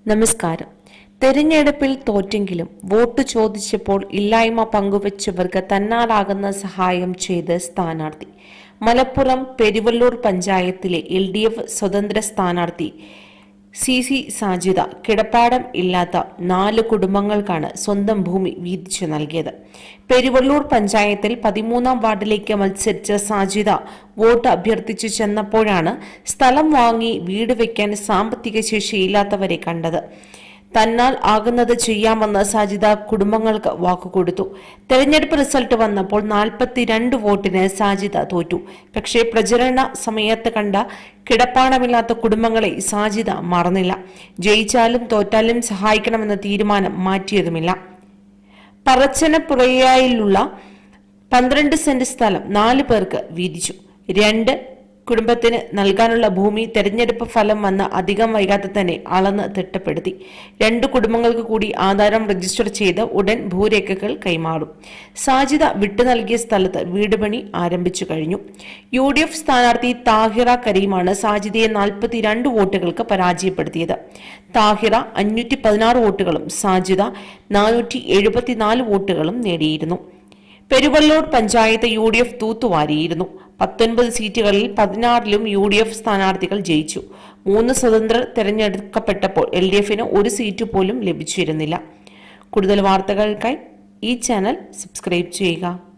നമസ്കാരം തെരഞ്ഞെടുപ്പിൽ തോറ്റെങ്കിലും വോട്ട് ചോദിച്ചപ്പോൾ ഇല്ലായ്മ പങ്കുവച്ചവർക്ക് തന്നാലാകുന്ന സഹായം ചെയ്ത് സ്ഥാനാർത്ഥി മലപ്പുറം പെരുവള്ളൂർ പഞ്ചായത്തിലെ എൽ ഡി എഫ് സ്വതന്ത്ര സ്ഥാനാർത്ഥി സി സി സാജിദ കിടപ്പാടം ഇല്ലാത്ത നാല് കുടുംബങ്ങൾക്കാണ് സ്വന്തം ഭൂമി വീതിച്ചു നൽകിയത് പെരുവള്ളൂർ പഞ്ചായത്തിൽ പതിമൂന്നാം വാർഡിലേക്ക് മത്സരിച്ച സാജിദ വോട്ട് അഭ്യർത്ഥിച്ചു ചെന്നപ്പോഴാണ് സ്ഥലം വാങ്ങി വീട് വയ്ക്കാൻ സാമ്പത്തിക ശേഷിയില്ലാത്തവരെ കണ്ടത് തന്നാൽ ആകുന്നത് ചെയ്യാമെന്ന് സാജിദ കുടുംബങ്ങൾക്ക് വാക്കുകൊടുത്തു തെരഞ്ഞെടുപ്പ് റിസൾട്ട് വന്നപ്പോൾ നാൽപ്പത്തിരണ്ട് വോട്ടിന് സാജിദ തോറ്റു പക്ഷേ പ്രചരണ സമയത്ത് കണ്ട കിടപ്പാടമില്ലാത്ത കുടുംബങ്ങളെ സാജിദ മറന്നില്ല ജയിച്ചാലും തോറ്റാലും സഹായിക്കണമെന്ന തീരുമാനം മാറ്റിയതുമില്ല പറച്ചനപ്പുറയായിലുള്ള പന്ത്രണ്ട് സെന്റ് സ്ഥലം നാല് പേർക്ക് വീതിച്ചു രണ്ട് കുടുംബത്തിന് നൽകാനുള്ള ഭൂമി തെരഞ്ഞെടുപ്പ് ഫലം വന്ന് അധികം വൈകാതെ തന്നെ അളന്ന് തിട്ടപ്പെടുത്തി രണ്ട് കുടുംബങ്ങൾക്ക് കൂടി ആധാരം രജിസ്റ്റർ ചെയ്ത് ഉടൻ ഭൂരേഖകൾ കൈമാറും സാജിദ വിട്ടു നൽകിയ സ്ഥലത്ത് വീട് പണി ആരംഭിച്ചു കഴിഞ്ഞു യു ഡി എഫ് സ്ഥാനാർത്ഥി താഹിറ കരീമാണ് സാജിദയെ നാൽപ്പത്തിരണ്ട് വോട്ടുകൾക്ക് പരാജയപ്പെടുത്തിയത് താഹിറ അഞ്ഞൂറ്റി പതിനാറ് വോട്ടുകളും സാജിദ നാനൂറ്റി എഴുപത്തിനാല് വോട്ടുകളും നേടിയിരുന്നു Peruvallur panchayat U D F തൂത്തുവാരിയിരുന്നു പത്തൊൻപത് സീറ്റുകളിൽ പതിനാറിലും യു ഡി എഫ് സ്ഥാനാർത്ഥികൾ ജയിച്ചു മൂന്ന് സ്വതന്ത്രർ തെരഞ്ഞെടുക്കപ്പെട്ടപ്പോൾ എൽ ഡി എഫിന് ഒരു സീറ്റ് പോലും ലഭിച്ചിരുന്നില്ല കൂടുതൽ വാർത്തകൾക്കായി ഈ ചാനൽ സബ്സ്ക്രൈബ് ചെയ്യുക